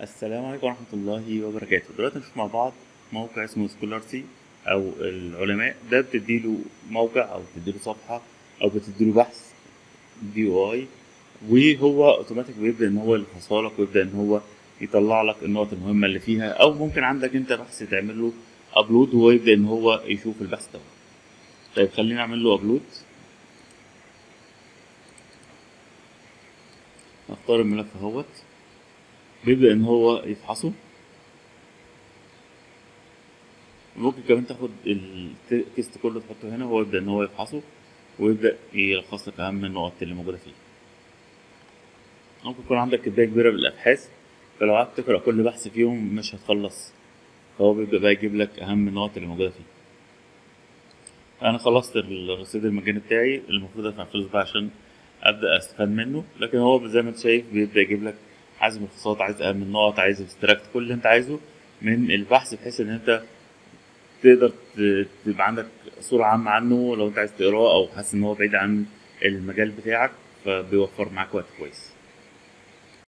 السلام عليكم ورحمة الله وبركاته دلوقتي نشوف مع بعض موقع اسمه سكولارسي أو العلماء ده بتديله موقع أو بتديله صفحة أو بتديله بحث دي او اي وهو اوتوماتيك بيبدأ إن هو يلخصها لك ويبدأ إن هو يطلع لك النقط المهمة اللي فيها أو ممكن عندك أنت بحث تعمل له أبلود وهو يبدأ إن هو يشوف البحث ده طيب خلينا نعمل له أبلود نختار الملف اهوت بيبدأ إن هو يفحصه ممكن كمان تاخد التكست كله تحطه هنا وهو يبدأ إن هو يفحصه ويبدأ يلخص لك أهم النقط اللي موجودة فيه ممكن يكون عندك كمية كبيرة بالأبحاث فلو قعدت تقرأ كل بحث فيهم مش هتخلص فهو بيبدأ بقى يجيب لك أهم النقط اللي موجودة فيه أنا خلصت الرصيد المجاني بتاعي المفروض أدفع فلوس بقى عشان أبدأ أستفاد منه لكن هو زي ما أنت شايف بيبدأ يجيب لك عايز ملخصات عايز أهم النقط عايز ابستراكت كل اللي أنت عايزه من البحث بحيث إن أنت تقدر تبقى عندك صورة عامة عنه لو أنت عايز تقراه أو حاسس إن هو بعيد عن المجال بتاعك فبيوفر معاك وقت كويس